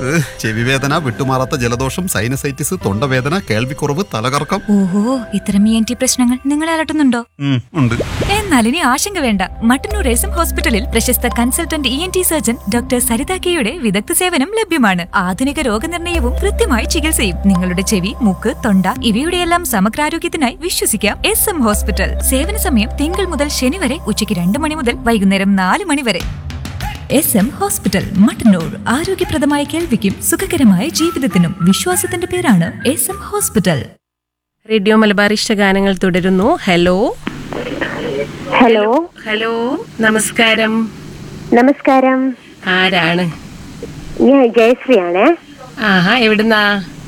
ഏഹ്, ചെവിവേദന വിട്ടുമാറാത്ത ജലദോഷം സൈനസൈറ്റിസ് തൊണ്ടവേദന കേൾവിക്കുറവ് തലകറക്കം ഓഹോ ഇത്തരം ഇ എൻ ടി പ്രശ്നങ്ങൾ നിങ്ങളെ അലട്ടുന്നുണ്ടോ ഉം, ഉണ്ട് എന്നാൽ ഇനി ആശങ്ക വേണ്ട മട്ടന്നൂർ എസ് എം ഹോസ്പിറ്റലിൽ പ്രശസ്ത consultant E N T surgeon doctor Saritha കെയുടെ വിദഗ്ധ സേവനം ലഭ്യമാണ് ആധുനിക രോഗനിർണയവും കൃത്യമായ ചികിത്സയും നിങ്ങളുടെ ചെവി മൂക്ക് തൊണ്ട ഇവയുടെയെല്ലാം സമഗ്രാരോഗ്യത്തിനായി വിശ്വസിക്കാം എസ് എം ഹോസ്പിറ്റൽ സേവന സമയം തിങ്കൾ മുതൽ ശനി വരെ ഉച്ചയ്ക്ക് രണ്ട് മണി മുതൽ വൈകുന്നേരം നാല് മണി വരെ എസ് എം ഹോസ്പിറ്റൽ മട്ടന്നൂർ ആരോഗ്യപ്രദമായ കേൾവിക്കും സുഖകരമായ ജീവിതത്തിനും വിശ്വാസത്തിന്റെ പേരാണ് S M hospital radio Malabar ഇഷ്ടഗാനങ്ങൾ തുടരുന്നു ഹലോ ഹലോ ഹലോ നമസ്കാരം നമസ്കാരം ആരാണ് ഞാൻ ജയശ്രീയാണ് ആഹാ എവിടുന്നാ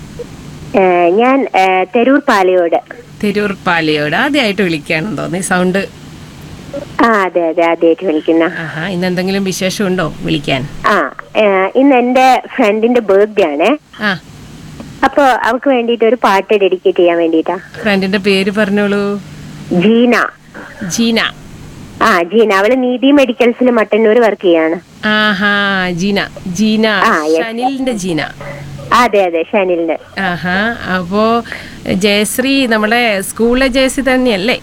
ഏഹ് ഞാൻ ഏഹ് തെരൂർ പാലയോട് തിരൂർ പാലിയോട് ആദ്യമായിട്ട് വിളിക്കുകയാണെന്ന് തോന്നി സൗണ്ട് ആ അതെ അതെ ആദ്യമായിട്ട് വിളിക്കുന്ന ആഹാ ഇന്ന് എന്തെങ്കിലും വിശേഷമുണ്ടോ വിളിക്കാൻ ആ ഏഹ് ഇന്ന് എന്റെ ഫ്രണ്ടിന്റെ ബർത്ത്ഡേ ആണ് ആ അപ്പൊ അവൾക്ക് വേണ്ടിയിട്ട് ഒരു പാട്ട് ഡെഡിക്കേറ്റ് ചെയ്യാൻ വേണ്ടിട്ടാ ഫ്രണ്ടിന്റെ പേര് പറഞ്ഞോളൂ ജീന ജീന ആ ജീന അവള് നീതി മെഡിക്കൽസിൽ മട്ടന്നൂർ വർക്ക് ചെയ്യാണ് ആഹാ ജീന ജീന ആ, yes. ഷനിലിന്റെ ജീന അതെ അതെ ഷനിലിന്റെ ആഹാ അപ്പോ ജയശ്രീ നമ്മളെ സ്കൂളിലെ ജയശ്രീ തന്നെയല്ലേ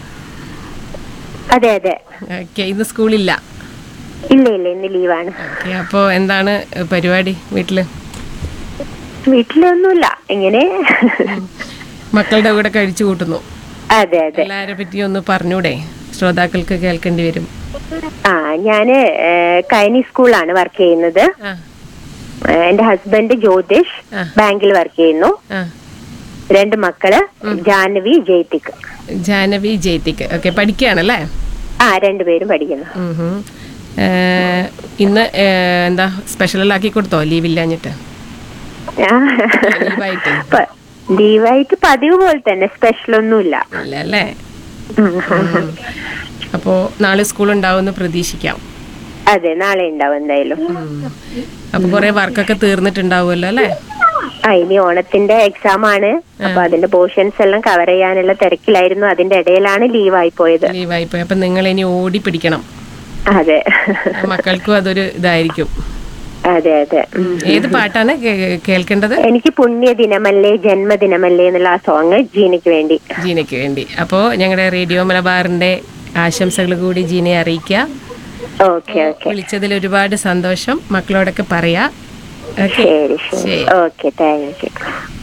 അതെ അതെ ഓക്കെ ഇന്ന് സ്കൂളില്ല ഇല്ല ഇല്ല ഇന്ന് ലീവാണ് ഓക്കെ അപ്പോ എന്താണ് പരിപാടി വീട്ടില് വീട്ടിലൊന്നുമില്ല ഇങ്ങനെ മക്കളുടെ കൂടെ കഴിച്ചു കൂട്ടുന്നു അതെ അതെ എല്ലാരെ പറ്റി ഒന്ന് പറഞ്ഞൂടെ ശ്രോതാക്കൾക്ക് കേൾക്കേണ്ടി വരും ആ ഞാന് ഏഹ് കൈനി സ്കൂളാണ് വർക്ക് ചെയ്യുന്നത് ആ ഏഹ് എന്റെ ഹസ്ബൻഡ് ജ്യോതിഷ് ആ. ബാങ്കിൽ വർക്ക് ചെയ്യുന്നു ആ രണ്ട് മക്കള് ജാഹ്നവി ജയ്തിക് ജാനവി ജയത്തിക്ക് ഓക്കെ പഠിക്കുകയാണല്ലേ ആ രണ്ടുപേരും പഠിക്കുന്നു ഉം ഹും. ഏഹ്, ഇന്ന് ഏഹ്, എന്താ സ്പെഷ്യൽ ആക്കി കൊടുത്തോ ലീവ് ഇല്ലാഞ്ഞിട്ട് ലീവായിട്ട് പ- ലീവായിട്ട് പതിവ് പോലെ തന്നെ സ്പെഷ്യൽ ഒന്നുമില്ല ഇല്ല അല്ലേ അപ്പോ നാളെ സ്കൂൾ ഉണ്ടാവുമെന്ന് പ്രതീക്ഷിക്കാം അതെ നാളെ ഉണ്ടാവും എന്തായാലും അപ്പൊ കുറെ വർക്കൊക്കെ തീർന്നിട്ടുണ്ടാവുമല്ലോ അല്ലേ ആ ഇനി ഓണത്തിന്റെ എക്സാം ആണ് അപ്പൊ അതിന്റെ പോർഷൻസ് എല്ലാം കവർ ചെയ്യാനുള്ള തിരക്കിലായിരുന്നു അതിന്റെ ഇടയിലാണ് ലീവായി പോയത് ലീവായി പോയി അപ്പൊ നിങ്ങൾ ഇനി ഓടി പിടിക്കണം അതെ മക്കൾക്കും അതൊരു ഇതായിരിക്കും അതെ അതെ ഉം. ഏത് പാട്ടാണ് കേ- കേൾക്കേണ്ടത് എനിക്ക് പുണ്യദിനമല്ലേ ജന്മദിനമല്ലേ എന്നുള്ള ആ സോങ് ജീനയ്ക്ക് വേണ്ടി ജീനയ്ക്ക് വേണ്ടി അപ്പോൾ ഞങ്ങളുടെ റേഡിയോ മലബാറിന്റെ ആശംസകൾ കൂടി ജീനയെ അറിയിക്കുക ഓക്കെ ഓക്കെ വിളിച്ചതിൽ ഒരുപാട് സന്തോഷം മക്കളോടൊക്കെ പറയാ ഓക്കെ ശരി ശരി ശരി ഓക്കെ താങ്ക് യു